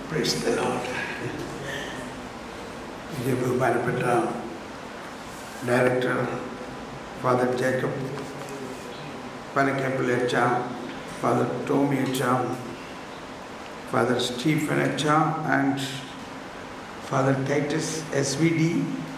Praise the Lord ഇത് ബഹുമാനപ്പെട്ട director father Jacob പനക്കപ്പിൾ അച്ച ഫാദർ ടോമി അച്ച ഫാദർ സ്റ്റീഫൻ അച്ച and father Titus S V D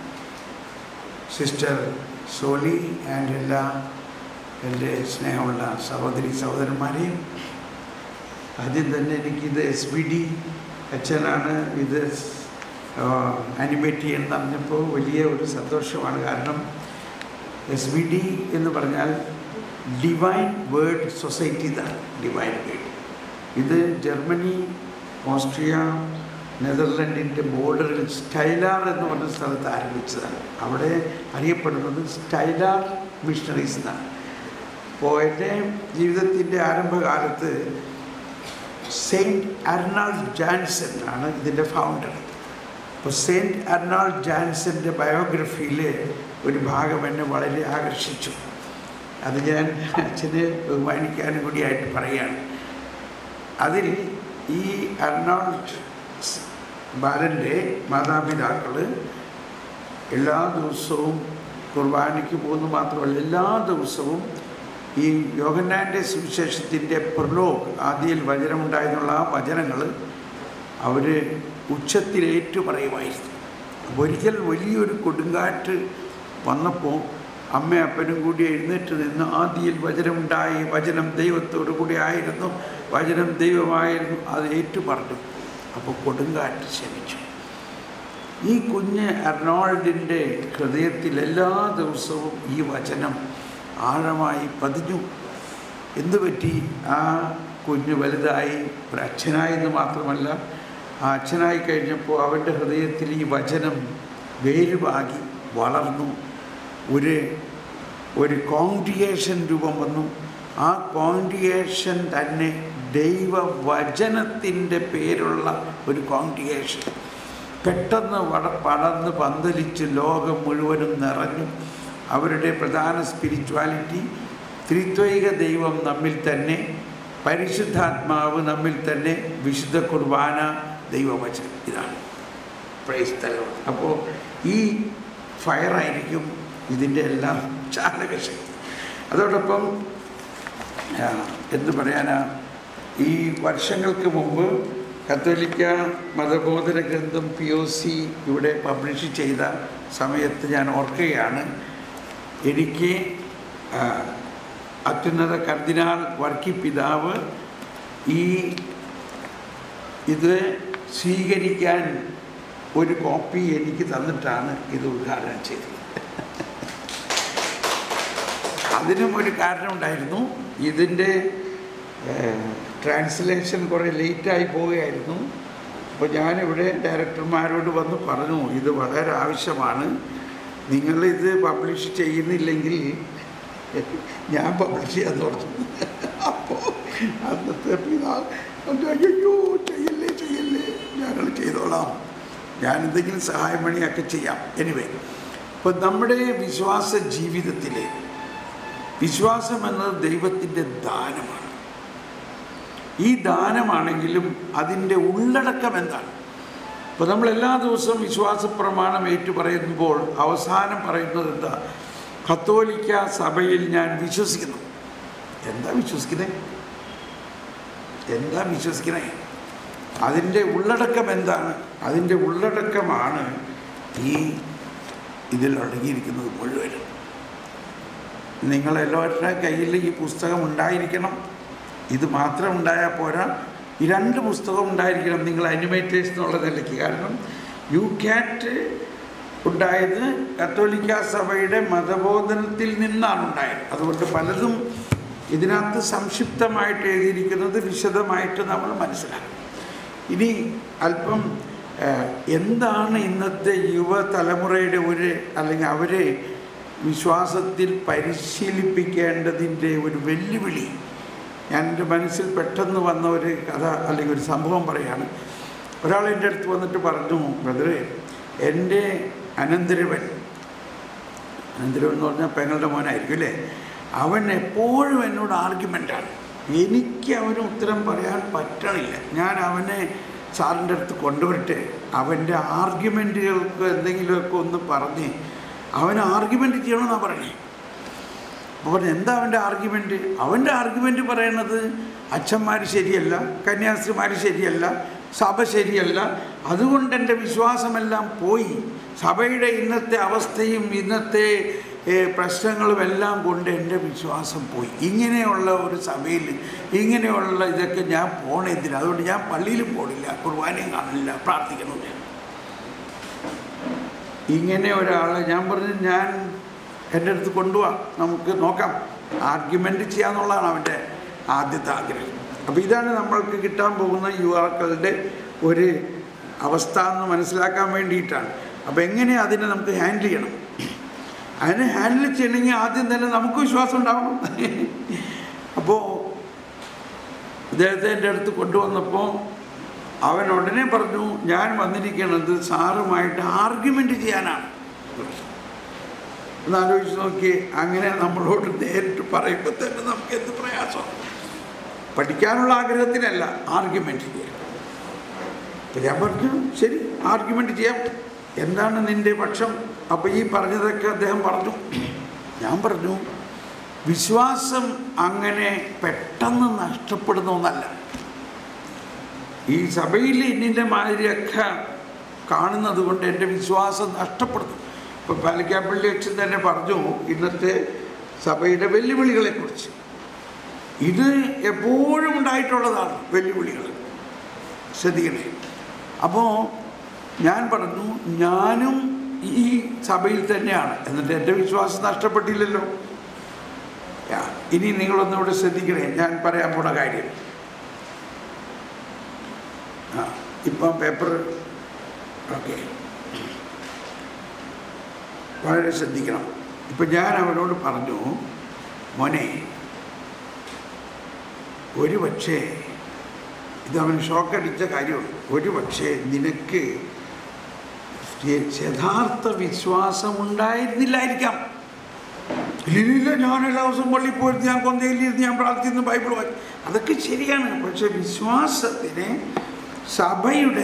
sister Soly and എല്ലാ എൻ്റെ സ്നേഹമുള്ള സഹോദരി സഹോദരന്മാരെയും ആദ്യം തന്നെ എനിക്കിത് എസ് ബി ഡി അച്ഛനാണ് ഇത് അനിമേറ്റ് ചെയ്യുന്നത് അറിഞ്ഞപ്പോൾ വലിയ ഒരു സന്തോഷമാണ് കാരണം എസ് ബി ഡി എന്ന് പറഞ്ഞാൽ ഡിവൈൻ വേർഡ് സൊസൈറ്റി ഇതാണ് ഡിവൈൻ വേർഡ് ഇത് ജർമ്മനി ഓസ്ട്രിയ നെതർലൻഡിൻ്റെ ബോർഡറിൽ സ്റ്റൈലാർ എന്ന് പറഞ്ഞ സ്ഥലത്ത് ആരംഭിച്ചതാണ് അവിടെ അറിയപ്പെടുന്നത് സ്റ്റൈലാർ മിഷണറീസ് എന്നാണ് അപ്പോൾ എൻ്റെ ജീവിതത്തിൻ്റെ ആരംഭകാലത്ത് സെയിൻറ്റ് അർണാൾഡ് ജാൻസൺ ആണ് ഇതിൻ്റെ ഫൗണ്ടർ അപ്പോൾ സെയിൻറ്റ് അർണാൾഡ് ജാൻസൻ്റെ ബയോഗ്രഫിയിലെ ഒരു ഭാഗം എന്നെ വളരെ ആകർഷിച്ചു അത് ഞാൻ അച്ഛന് ബഹുമാനിക്കാനും കൂടിയായിട്ട് പറയുകയാണ് അതിൽ ഈ അർണാൾഡ് ബാലൻ്റെ മാതാപിതാക്കൾ എല്ലാ ദിവസവും കുർബാനയ്ക്ക് പോകുന്നു മാത്രമല്ല എല്ലാ ദിവസവും ഈ യോഗന്നാൻ്റെ സുവിശേഷത്തിൻ്റെ പ്രലോഗ് ആദ്യയിൽ വചനമുണ്ടായെന്നുള്ള ആ വചനങ്ങൾ അവർ ഉച്ചത്തിലേറ്റു പറയുമായിരുന്നു അപ്പോൾ ഒരിക്കൽ വലിയൊരു കൊടുങ്കാറ്റ് വന്നപ്പോൾ അമ്മ അപ്പനും കൂടി എഴുന്നേറ്റ് നിന്ന് ആദിയിൽ വചനമുണ്ടായി വചനം ദൈവത്തോടു കൂടി ആയിരുന്നു വചനം ദൈവമായിരുന്നു അത് ഏറ്റു പറഞ്ഞു അപ്പോൾ കൊടുങ്കാറ്റ് ശമിച്ചു ഈ കുഞ്ഞ് അർണോൾഡിൻ്റെ ഹൃദയത്തിൽ എല്ലാ ദിവസവും ഈ വചനം ആഴമായി പതിഞ്ഞു എന്തു പറ്റി ആ കുഞ്ഞ് വലുതായി ഒരു അച്ഛനായെന്ന് മാത്രമല്ല ആ അച്ഛനായി കഴിഞ്ഞപ്പോൾ അവൻ്റെ ഹൃദയത്തിൽ ഈ വചനം വേരുവാകി വളർന്നു ഒരു ഒരു കോൺഗ്രിഗേഷൻ രൂപം വന്നു ആ കോൺഗ്രിഗേഷൻ തന്നെ ദൈവവചനത്തിൻ്റെ പേരുള്ള ഒരു കോൺഗ്രിഗേഷൻ പെട്ടെന്ന് വട പടർന്ന് പന്തലിച്ച് ലോകം മുഴുവനും നിറഞ്ഞു അവരുടെ പ്രധാന സ്പിരിച്വാലിറ്റി ത്രിത്വൈക ദൈവം നമ്മിൽ തന്നെ പരിശുദ്ധാത്മാവ് നമ്മിൽ തന്നെ വിശുദ്ധ കുർബാന ദൈവവചനം ഇതാണ് പ്രൈസ് തലം അപ്പോൾ ഈ ഫയറായിരിക്കും ഇതിൻ്റെ എല്ലാം ചാലകശക്തി അതോടൊപ്പം എന്ത് പറയാനാ ഈ വർഷങ്ങൾക്ക് മുമ്പ് കത്തോലിക്ക മതബോധന ഗ്രന്ഥം പി ഒ സി ഇവിടെ പബ്ലിഷ് ചെയ്ത സമയത്ത് ഞാൻ ഓർക്കുകയാണ് എനിക്ക് അത്യുന്നത കർദിനാൾ വർക്കി പിതാവ് ഈ ഇത് സ്വീകരിക്കാൻ ഒരു കോപ്പി എനിക്ക് തന്നിട്ടാണ് ഇത് ഉദ്ഘാടനം ചെയ്തത് അതിനും ഒരു കാരണമുണ്ടായിരുന്നു ഇതിൻ്റെ ട്രാൻസ്ലേഷൻ കുറേ ലേറ്റായി പോവുകയായിരുന്നു അപ്പോൾ ഞാനിവിടെ ഡയറക്ടർമാരോട് വന്ന് പറഞ്ഞു ഇത് വളരെ ആവശ്യമാണ് നിങ്ങളിത് പബ്ലിഷ് ചെയ്യുന്നില്ലെങ്കിൽ ഞാൻ പബ്ലിഷ് ചെയ്യാൻ തുടങ്ങി അപ്പോൾ അന്നത്തെ പിതാവ് അയ്യോ ചെയ്യല്ലേ ചെയ്യല്ലേ ഞങ്ങൾ ചെയ്തോളാം ഞാൻ എന്തെങ്കിലും സഹായം പണിയൊക്കെ ചെയ്യാം എനിവേ അപ്പോൾ നമ്മുടെ വിശ്വാസ ജീവിതത്തിൽ വിശ്വാസം എന്നത് ദൈവത്തിൻ്റെ ദാനമാണ് ഈ ദാനമാണെങ്കിലും അതിൻ്റെ ഉള്ളടക്കം എന്താണ് ഇപ്പോൾ നമ്മൾ എല്ലാ ദിവസവും വിശ്വാസ പ്രമാണം ഏറ്റു പറയുമ്പോൾ അവസാനം പറയുന്നത് എന്താ കത്തോലിക്ക സഭയിൽ ഞാൻ വിശ്വസിക്കുന്നു എന്താ വിശ്വസിക്കുന്നേ എന്താ വിശ്വസിക്കണേ അതിൻ്റെ ഉള്ളടക്കം എന്താണ് അതിൻ്റെ ഉള്ളടക്കമാണ് ഈ ഇതിൽ അടങ്ങിയിരിക്കുന്നത് മുഴുവനും നിങ്ങളെല്ലാവരുടെ കയ്യിൽ ഈ പുസ്തകം ഉണ്ടായിരിക്കണം ഇത് മാത്രം ഉണ്ടായാൽ പോരാ ഈ രണ്ട് പുസ്തകം ഉണ്ടായിരിക്കണം നിങ്ങൾ അനിമേറ്റേഴ്സ് എന്നുള്ള നിലയ്ക്ക് കാരണം യു ക്യാറ്റ് ഉണ്ടായത് കത്തോലിക്ക സഭയുടെ മതബോധനത്തിൽ നിന്നാണ് ഉണ്ടായത് അതുകൊണ്ട് പലതും ഇതിനകത്ത് സംക്ഷിപ്തമായിട്ട് എഴുതിയിരിക്കുന്നത് വിശദമായിട്ട് നമ്മൾ മനസ്സിലാക്കും ഇനി അല്പം എന്താണ് ഇന്നത്തെ യുവതലമുറയുടെ ഒരു അല്ലെങ്കിൽ അവരെ വിശ്വാസത്തിൽ പരിശീലിപ്പിക്കേണ്ടതിൻ്റെ ഒരു വെല്ലുവിളി ഞാൻ എൻ്റെ മനസ്സിൽ പെട്ടെന്ന് വന്ന ഒരു കഥ അല്ലെങ്കിൽ ഒരു സംഭവം പറയാണ് ഒരാൾ എൻ്റെ അടുത്ത് വന്നിട്ട് പറഞ്ഞു ബ്രദറെ എൻ്റെ അനന്തരവൻ അനന്തരവൻ എന്ന് പറഞ്ഞാൽ പെങ്ങളുടെ മോനായിരിക്കും അല്ലേ അവൻ എപ്പോഴും എന്നോട് ആർഗ്യുമെൻ്റാണ് എനിക്ക് അവന് ഉത്തരം പറയാൻ പറ്റണില്ല ഞാൻ അവനെ സാറിൻ്റെ അടുത്ത് കൊണ്ടുവരട്ടെ അവൻ്റെ ആർഗ്യുമെൻറ്റുകൾക്ക് എന്തെങ്കിലുമൊക്കെ ഒന്ന് പറഞ്ഞ് അവൻ ആർഗ്യുമെൻ്റ് ചെയ്യണമെന്നാണ് പറയണേ അപ്പോൾ പറഞ്ഞു എന്താ അവൻ്റെ ആർഗ്യുമെൻറ്റ് അവൻ്റെ ആർഗ്യുമെൻറ്റ് പറയണത് അച്ഛന്മാർ ശരിയല്ല കന്യാസ്ത്രീമാർ ശരിയല്ല സഭ ശരിയല്ല അതുകൊണ്ട് എൻ്റെ വിശ്വാസമെല്ലാം പോയി സഭയുടെ ഇന്നത്തെ അവസ്ഥയും ഇന്നത്തെ ഏ, പ്രശ്നങ്ങളും എല്ലാം കൊണ്ട് എൻ്റെ വിശ്വാസം പോയി ഇങ്ങനെയുള്ള ഒരു സഭയിൽ ഇങ്ങനെയുള്ള ഇതൊക്കെ ഞാൻ പോണെന്തിന് അതുകൊണ്ട് ഞാൻ പള്ളിയിലും പോണില്ല കുർബാനയും കാണില്ല പ്രാർത്ഥിക്കണില്ല ഇങ്ങനെ ഒരാളെ ഞാൻ പറഞ്ഞു ഞാൻ എൻ്റെ അടുത്ത് കൊണ്ടുപോവാം നമുക്ക് നോക്കാം ആർഗ്യുമെൻ്റ് ചെയ്യാന്നുള്ളതാണ് അവൻ്റെ ആദ്യത്തെ ആഗ്രഹം അപ്പോൾ ഇതാണ് നമ്മൾക്ക് കിട്ടാൻ പോകുന്ന യുവാക്കളുടെ ഒരു അവസ്ഥ എന്ന് മനസ്സിലാക്കാൻ വേണ്ടിയിട്ടാണ് അപ്പോൾ എങ്ങനെ അതിനെ നമുക്ക് ഹാൻഡിൽ ചെയ്യണം അതിനെ ഹാൻഡിൽ ചെയ്യണമെങ്കിൽ ആദ്യം തന്നെ നമുക്ക് വിശ്വാസം ഉണ്ടാവണം അപ്പോൾ ഇദ്ദേഹത്തെ എൻ്റെ അടുത്ത് കൊണ്ടുവന്നപ്പോൾ അവൻ ഉടനെ പറഞ്ഞു ഞാൻ വന്നിരിക്കുന്നത് സാറുമായിട്ട് ആർഗ്യുമെൻ്റ് ചെയ്യാനാണ് ഒന്ന് ആലോചിച്ച് നോക്കി അങ്ങനെ നമ്മളോട് നേരിട്ട് പറയുമ്പോൾ തന്നെ നമുക്ക് എന്ത് പ്രയാസം പഠിക്കാനുള്ള ആഗ്രഹത്തിനല്ല ആർഗ്യുമെൻ്റ് ചെയ്യാൻ അപ്പം ഞാൻ പറഞ്ഞു ശരി ആർഗ്യുമെൻ്റ് ചെയ്യാം എന്താണ് നിൻ്റെ പക്ഷം അപ്പോൾ ഈ പറഞ്ഞതൊക്കെ അദ്ദേഹം പറഞ്ഞു ഞാൻ പറഞ്ഞു വിശ്വാസം അങ്ങനെ പെട്ടെന്ന് നഷ്ടപ്പെടുന്ന ഒന്നല്ല ഈ സഭയിൽ ഇന്നിൻ്റെ മാതിരിയൊക്കെ കാണുന്നത് കൊണ്ട് എൻ്റെ വിശ്വാസം നഷ്ടപ്പെടുന്നു ഇപ്പോൾ പാലിക്കാപ്പള്ളി അച്ഛൻ തന്നെ പറഞ്ഞു ഇന്നത്തെ സഭയുടെ വെല്ലുവിളികളെക്കുറിച്ച് ഇത് എപ്പോഴും ഉണ്ടായിട്ടുള്ളതാണ് വെല്ലുവിളികൾ ശ്രദ്ധിക്കണേ അപ്പോൾ ഞാൻ പറഞ്ഞു ഞാനും ഈ സഭയിൽ തന്നെയാണ് എന്നിട്ട് എൻ്റെ വിശ്വാസം നഷ്ടപ്പെട്ടില്ലല്ലോ യാ, ഇനി നിങ്ങളൊന്നുകൂടെ ശ്രദ്ധിക്കണേ ഞാൻ പറയാൻ പോണ കാര്യം ആ ഇപ്പം പേപ്പർ ഓക്കെ വളരെ ശ്രദ്ധിക്കണം ഇപ്പം ഞാൻ അവനോട് പറഞ്ഞു മോനെ ഒരു പക്ഷേ ഇത് അവന് ഷോക്കടിച്ച കാര്യമാണ് ഒരു പക്ഷേ നിനക്ക് യ- യഥാർത്ഥ വിശ്വാസം ഉണ്ടായിരുന്നില്ലായിരിക്കാം ഇല്ലില്ല ഞാൻ എല്ലാ ദിവസവും പള്ളിയിൽ പോയിരുന്നു ഞാൻ കൊന്തയിലിരുന്ന് ഞാൻ പ്രാർത്ഥിക്കുന്നു ബൈബിൾ വായിക്കും അതൊക്കെ ശരിയാണ് പക്ഷെ വിശ്വാസത്തിന് സഭയുടെ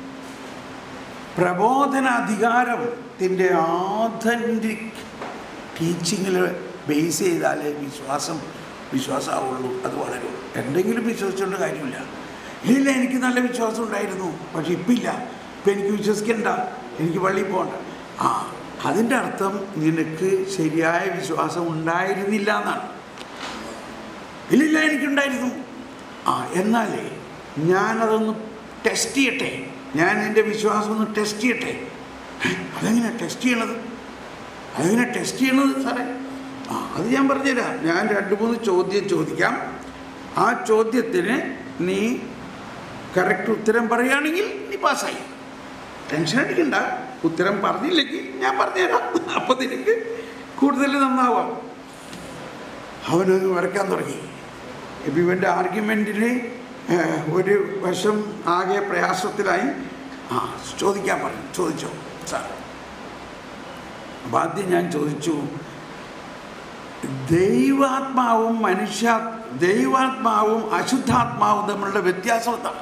പ്രബോധന അധികാരത്തിൻ്റെ ആഥൻറ്റിക് ടീച്ചിങ്ങിൽ ബേസ് ചെയ്താലേ വിശ്വാസം വിശ്വാസമാവുള്ളൂ അത് വളരും എന്തെങ്കിലും വിശ്വസിച്ചുകൊണ്ട് കാര്യമില്ല ഇല്ല എനിക്ക് നല്ല വിശ്വാസം ഉണ്ടായിരുന്നു പക്ഷെ ഇപ്പം ഇല്ല ഇപ്പം എനിക്ക് വിശ്വസിക്കണ്ട എനിക്ക് പള്ളിയിൽ പോകണ്ട ആ അതിൻ്റെ അർത്ഥം നിനക്ക് ശരിയായ വിശ്വാസം ഉണ്ടായിരുന്നില്ല എന്നാണ് ഇല്ലില്ല എനിക്കുണ്ടായിരുന്നു ആ എന്നാലേ ഞാനതൊന്ന് ടെസ്റ്റ് ചെയ്യട്ടെ ഞാൻ എൻ്റെ വിശ്വാസം ഒന്ന് ടെസ്റ്റ് ചെയ്യട്ടെ അതെങ്ങനെ ടെസ്റ്റ് ചെയ്യണത് അതെങ്ങനെ ടെസ്റ്റ് ചെയ്യണത് സാറേ ആ അത് ഞാൻ പറഞ്ഞുതരാം ഞാൻ രണ്ട് മൂന്ന് ചോദ്യം ചോദിക്കാം ആ ചോദ്യത്തിന് നീ കറക്റ്റ് ഉത്തരം പറയുകയാണെങ്കിൽ നീ പാസ്സായി ടെൻഷൻ അടിക്കണ്ട ഉത്തരം പറഞ്ഞില്ലെങ്കിൽ ഞാൻ പറഞ്ഞുതരാം അപ്പം നിനക്ക് കൂടുതൽ നന്നാവാം അവനത് വരയ്ക്കാൻ തുടങ്ങി ഇപ്പം ഇവൻ്റെ ആർഗ്യുമെൻറ്റിന് ഒരു വശം ആകെ പ്രയാസത്തിലായി ആ ചോദിക്കാൻ പറഞ്ഞു ചോദിച്ചോ സാർ അപ്പം ആദ്യം ഞാൻ ചോദിച്ചു ദൈവാത്മാവും മനുഷ്യ ദൈവാത്മാവും അശുദ്ധാത്മാവും തമ്മിലുള്ള വ്യത്യാസം എന്താണ്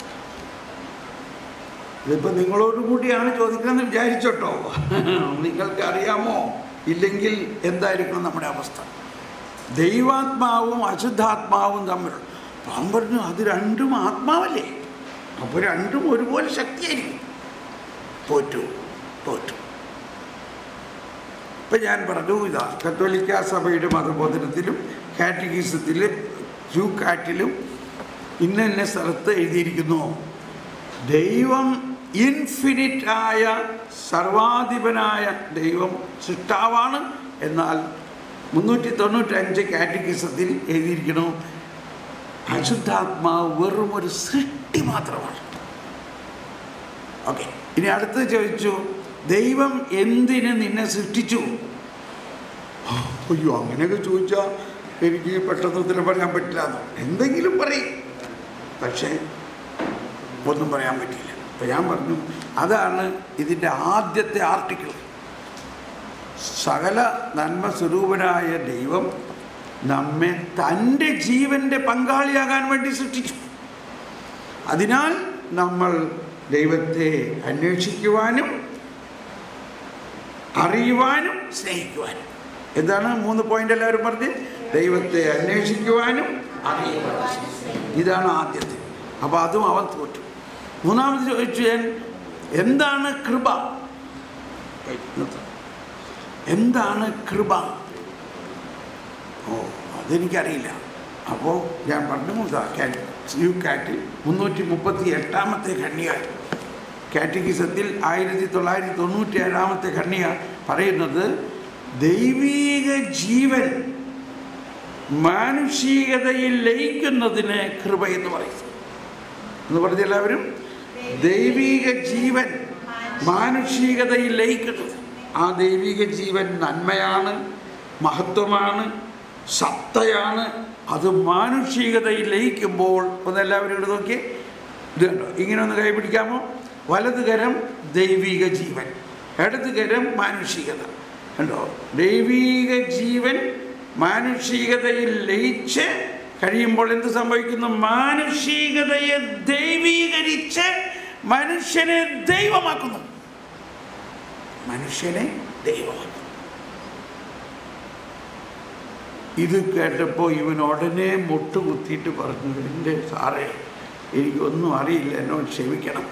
ഇതിപ്പോൾ നിങ്ങളോട് കൂടിയാണ് ചോദിക്കണമെന്ന് വിചാരിച്ചോട്ടോ നിങ്ങൾക്ക് അറിയാമോ ഇല്ലെങ്കിൽ എന്തായിരിക്കണം നമ്മുടെ അവസ്ഥ ദൈവാത്മാവും അശുദ്ധാത്മാവും തമ്മിലുള്ള പാവം പറഞ്ഞു അത് രണ്ടും ആത്മാവല്ലേ അപ്പോൾ രണ്ടും ഒരുപോലെ ശക്തിയായിരിക്കും തോറ്റു തോറ്റു ഇപ്പം ഞാൻ പറഞ്ഞു ഇതാ കത്തോലിക്ക സഭയുടെ മതബോധനത്തിലും കാറ്റഗീസത്തിലും ജൂക്കാറ്റിലും ഇന്ന ഇന്ന സ്ഥലത്ത് എഴുതിയിരിക്കുന്നു ദൈവം ഇൻഫിനിറ്റ് ആയ സർവാധിപനായ ദൈവം സൃഷ്ടാവാണ് എന്നാൽ മുന്നൂറ്റി തൊണ്ണൂറ്റഞ്ച് കാറ്റഗീസത്തിൽ എഴുതിയിരിക്കുന്നു അശുദ്ധാത്മാവ് വെറും ഒരു സൃഷ്ടി മാത്രമാണ് ഓക്കെ ഇനി അടുത്ത് ചോദിച്ചു ദൈവം എന്തിന് നിന്നെ സൃഷ്ടിച്ചു അയ്യോ അങ്ങനെയൊക്കെ ചോദിച്ചാൽ എനിക്ക് പെട്ടെന്ന് ഉത്തരം പറയാൻ പറ്റില്ല എന്ന്. എന്തെങ്കിലും പറയും പക്ഷേ ഒന്നും പറയാൻ പറ്റില്ല അപ്പം ഞാൻ പറഞ്ഞു അതാണ് ഇതിൻ്റെ ആദ്യത്തെ ആർട്ടിക്കിൾ സകല നന്മ സ്വരൂപനായ ദൈവം നമ്മെ തൻ്റെ ജീവൻ്റെ പങ്കാളിയാകാൻ വേണ്ടി സൃഷ്ടിച്ചു അതിനാൽ നമ്മൾ ദൈവത്തെ അന്വേഷിക്കുവാനും അറിയുവാനും സ്നേഹിക്കുവാനും എന്താണ് മൂന്ന് പോയിന്റ് എല്ലാവരും പറഞ്ഞ് ദൈവത്തെ അന്വേഷിക്കുവാനും അറിയുവാനും സ്നേഹിക്കുവാനും. ഇതാണ് ആദ്യത്തെ അപ്പോൾ അതും അവൻ തോറ്റു മൂന്നാമത് ചോദിച്ചു ഞാൻ എന്താണ് കൃപ എന്താണ് കൃപ ഓ അതെനിക്കറിയില്ല അപ്പോൾ ഞാൻ പറഞ്ഞു ഇതാ കാറ്റ് യു കാറ്റിൽ മുന്നൂറ്റി മുപ്പത്തി എട്ടാമത്തെ ഖണ്ണിക കാറ്റഗിസത്തിൽ ആയിരത്തി തൊള്ളായിരത്തി തൊണ്ണൂറ്റി ഏഴാമത്തെ ഖണ്ണിക പറയുന്നത് ദൈവീക ജീവൻ മാനുഷികതയിൽ ലയിക്കുന്നതിന് കൃപ എന്ന് പറയുന്നു എന്ന് പറഞ്ഞ എല്ലാവരും ദൈവീക ജീവൻ മാനുഷികതയിൽ ലയിക്കുന്നത് ആ ദൈവിക ജീവൻ നന്മയാണ് മഹത്വമാണ് സത്തയാണ് അത് മാനുഷികതയിൽ ലയിക്കുമ്പോൾ ഒന്ന് എല്ലാവരും ഇവിടെ നോക്കിയേ ഇത് കണ്ടോ ഇങ്ങനെ ഒന്ന് കൈ പിടിക്കാമോ വലത് കരം ദൈവിക ജീവൻ ഇടത് കരം മാനുഷികത കണ്ടോ ദൈവിക ജീവൻ മാനുഷികതയിൽ ലയിച്ച് കഴിയുമ്പോൾ എന്ത് സംഭവിക്കുന്നു മാനുഷികതയെ ദൈവീകരിച്ച് മനുഷ്യനെ ദൈവമാക്കുന്നു മനുഷ്യനെ ദൈവമാക്കുന്നു ഇത് കേട്ടപ്പോൾ ഇവൻ ഉടനെ മുട്ടുകുത്തിയിട്ട് പറഞ്ഞു എൻ്റെ സാറേ എനിക്കൊന്നും അറിയില്ല എന്നോട് ക്ഷമിക്കണം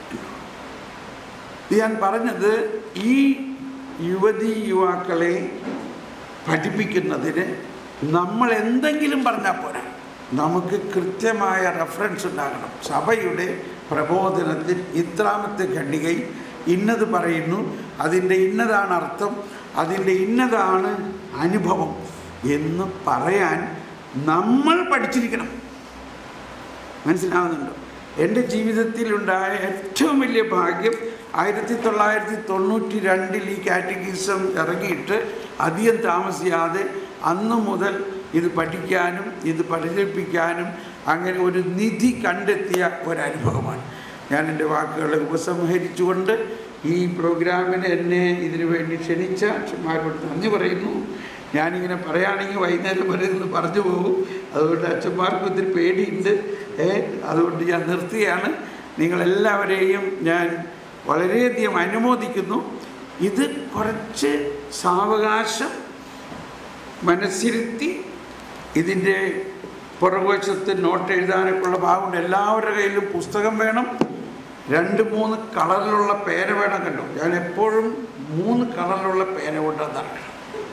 ഇത് ഞാൻ പറഞ്ഞത് ഈ യുവതി യുവാക്കളെ പഠിപ്പിക്കുന്നതിന് നമ്മൾ എന്തെങ്കിലും പറഞ്ഞാൽ പോരാ നമുക്ക് കൃത്യമായ റെഫറൻസ് ഉണ്ടാകണം സഭയുടെ പ്രബോധനത്തിൽ ഇത്രാമത്തെ ഖണ്ഡികയിൽ ഇന്നത് പറയുന്നു അതിൻ്റെ ഇന്നതാണ് അർത്ഥം അതിൻ്റെ ഇന്നതാണ് അനുഭവം എന്ന് പറയാൻ നമ്മൾ പഠിച്ചിരിക്കണം മനസ്സിലാവുന്നുണ്ടോ എൻ്റെ ജീവിതത്തിലുണ്ടായ ഏറ്റവും വലിയ ഭാഗ്യം ആയിരത്തി തൊള്ളായിരത്തി തൊണ്ണൂറ്റി രണ്ടിൽ ഈ കാറ്റഗിസം ഇറങ്ങിയിട്ട് അധികം താമസിയാതെ അന്നു മുതൽ ഇത് പഠിക്കാനും ഇത് പരിചരിപ്പിക്കാനും അങ്ങനെ ഒരു നിധി കണ്ടെത്തിയ ഒരനുഭവമാണ് ഞാൻ എൻ്റെ വാക്കുകളെ ഉപസംഹരിച്ചുകൊണ്ട് ഈ പ്രോഗ്രാമിന് എന്നെ ഇതിനു വേണ്ടി ക്ഷണിച്ച അച്ഛന്മാരോട് നന്ദി പറയുന്നു ഞാനിങ്ങനെ പറയുകയാണെങ്കിൽ വൈകുന്നേരം വരെ നിന്ന് പറഞ്ഞു പോകും അതുകൊണ്ട് അച്ഛന്മാർക്ക് ഒത്തിരി പേടിയുണ്ട് ഏ അതുകൊണ്ട് ഞാൻ നിർത്തുകയാണ് നിങ്ങളെല്ലാവരെയും ഞാൻ വളരെയധികം അനുമോദിക്കുന്നു ഇത് കുറച്ച് സാവകാശം മനസ്സിരുത്തി ഇതിൻ്റെ പുറകുവശത്ത് നോട്ട് എഴുതാനൊക്കെയുള്ള ഭാഗമുണ്ട് എല്ലാവരുടെ കയ്യിലും പുസ്തകം വേണം രണ്ട് മൂന്ന് കളറിലുള്ള പേന വേണം കണ്ടു ഞാൻ എപ്പോഴും മൂന്ന് കളറിലുള്ള പേന കൊണ്ടാണ് നടക്കണം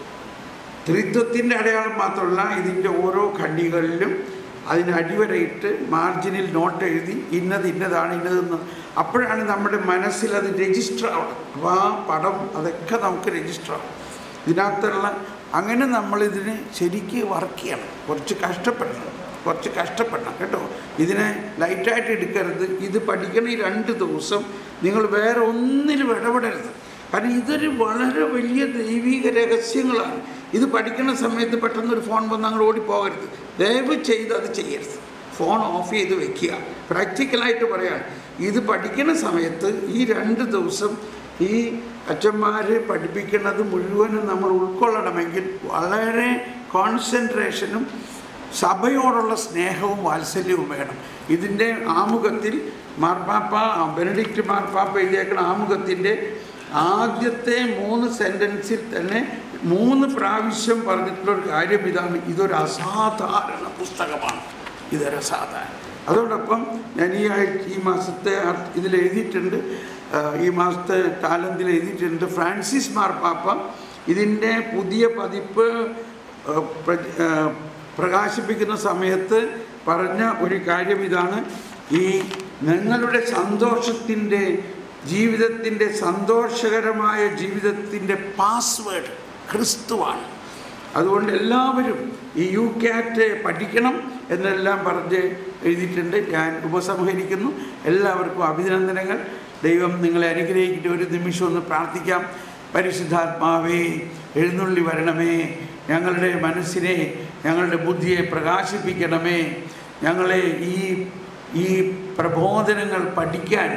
ത്രിത്വത്തിൻ്റെ അടയാളം മാത്രമല്ല ഇതിൻ്റെ ഓരോ ഖണ്ഡികളിലും അതിന് അടിവരയിട്ട് മാർജിനിൽ നോട്ട് എഴുതി ഇന്നത് ഇന്നതാണ് ഇന്നതെന്ന് അപ്പോഴാണ് നമ്മുടെ മനസ്സിൽ അത് രജിസ്റ്റർ ആവണം അപ്പോൾ ആ പടം അതൊക്കെ നമുക്ക് രജിസ്റ്റർ ആവും ഇതിനകത്തുള്ള അങ്ങനെ നമ്മളിതിന് ശരിക്ക് വർക്ക് ചെയ്യണം കുറച്ച് കഷ്ടപ്പെടണം കുറച്ച് കഷ്ടപ്പെടണം കേട്ടോ ഇതിനെ ലൈറ്റായിട്ട് എടുക്കരുത് ഇത് പഠിക്കണ ഈ രണ്ട് ദിവസം നിങ്ങൾ വേറെ ഒന്നിലും ഇടപെടരുത് കാരണം ഇതൊരു വളരെ വലിയ ദൈവിക രഹസ്യങ്ങളാണ് ഇത് പഠിക്കുന്ന സമയത്ത് പെട്ടെന്ന് ഒരു ഫോൺ വന്ന് അങ്ങോട്ട് ഓടിപ്പോകരുത് ദയവ് ചെയ്ത് അത് ചെയ്യരുത് ഫോൺ ഓഫ് ചെയ്ത് വെക്കുക പ്രാക്ടിക്കലായിട്ട് പറയാണ് ഇത് പഠിക്കുന്ന സമയത്ത് ഈ രണ്ട് ദിവസം ഈ അച്ഛന്മാർ പഠിപ്പിക്കുന്നത് മുഴുവനും നമ്മൾ ഉൾക്കൊള്ളണമെങ്കിൽ വളരെ കോൺസെൻട്രേഷനും സഭയോടുള്ള സ്നേഹവും വാത്സല്യവും വേണം ഇതിൻ്റെ ആമുഖത്തിൽ മാർപ്പാപ്പ ബെനഡിക്റ്റ് മാർപ്പാപ്പ എഴുതിയേക്കുന്ന ആമുഖത്തിൻ്റെ ആദ്യത്തെ മൂന്ന് സെൻറ്റൻസിൽ തന്നെ മൂന്ന് പ്രാവശ്യം പറഞ്ഞിട്ടുള്ള ഒരു കാര്യം ഇതാണ് ഇതൊരു അസാധാരണ പുസ്തകമാണ് ഇതൊരു അസാധാരണ അതോടൊപ്പം ഞാൻ ഈ ആഴ്ച ഈ മാസത്തെ ഇതിൽ എഴുതിയിട്ടുണ്ട് ആ, ഈ മാസത്തെ കാലത്തിൽ എഴുതിയിട്ടുണ്ട് ഫ്രാൻസിസ് മാർപ്പാപ്പ ഇതിൻ്റെ പുതിയ പതിപ്പ് ആ, പ്ര- ആ, പ്രകാശിപ്പിക്കുന്ന സമയത്ത് പറഞ്ഞ ഒരു കാര്യം ഇതാണ് ഈ നിങ്ങളുടെ സന്തോഷത്തിൻ്റെ ജീവിതത്തിൻ്റെ സന്തോഷകരമായ ജീവിതത്തിൻ്റെ പാസ്വേഡ് ക്രിസ്തുവാണ് അതുകൊണ്ട് എല്ലാവരും ഈ യു ക്യാറ്റ് പഠിക്കണം എന്നെല്ലാം പറഞ്ഞ് എഴുതിയിട്ടുണ്ട് ഞാൻ ഉപസംഹരിക്കുന്നു എല്ലാവർക്കും അഭിനന്ദനങ്ങൾ ദൈവം നിങ്ങളെ അനുഗ്രഹിച്ചിട്ട് ഒരു നിമിഷം ഒന്ന് പ്രാർത്ഥിക്കാം പരിശുദ്ധാത്മാവേ എഴുന്നള്ളി വരണമേ ഞങ്ങളുടെ മനസ്സിനെ ഞങ്ങളുടെ ബുദ്ധിയെ പ്രകാശിപ്പിക്കണമേ ഞങ്ങളെ ഈ ഈ പ്രബോധനങ്ങൾ പഠിക്കാൻ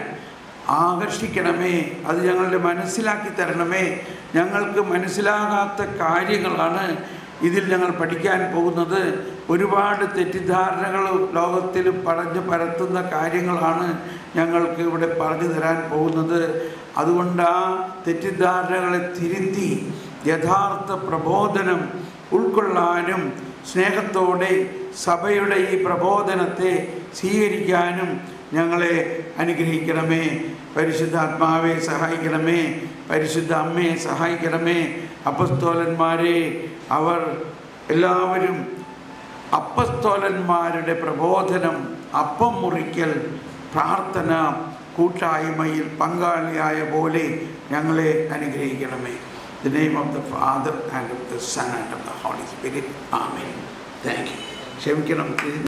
ആകർഷിക്കണമേ അത് ഞങ്ങളുടെ മനസ്സിലാക്കി തരണമേ ഞങ്ങൾക്ക് മനസ്സിലാകാത്ത കാര്യങ്ങളാണ് ഇതിൽ ഞങ്ങൾ പഠിക്കാൻ പോകുന്നത് ഒരുപാട് തെറ്റിദ്ധാരണകൾ ലോകത്തിൽ പറഞ്ഞു പരത്തുന്ന കാര്യങ്ങളാണ് ഞങ്ങൾക്ക് ഇവിടെ പറഞ്ഞു തരാൻ പോകുന്നത് അതുകൊണ്ട് ആ തെറ്റിദ്ധാരണകളെ തിരുത്തി യഥാർത്ഥ പ്രബോധനം ഉൾക്കൊള്ളാനും സ്നേഹത്തോടെ സഭയുടെ ഈ പ്രബോധനത്തെ സ്വീകരിക്കാനും ഞങ്ങളെ അനുഗ്രഹിക്കണമേ പരിശുദ്ധാത്മാവെ സഹായിക്കണമേ പരിശുദ്ധ അമ്മയെ സഹായിക്കണമേ അപ്പസ്തോലന്മാരെ അവർ എല്ലാവരും അപ്പസ്തോലന്മാരുടെ പ്രബോധനം അപ്പം മുറിക്കൽ പ്രാർത്ഥന കൂട്ടായ്മയിൽ പങ്കാളിയായ പോലെ ഞങ്ങളെ അനുഗ്രഹിക്കണമേ the name of the father and of the son and of the holy spirit amen thank you ക്ഷമിക്കണം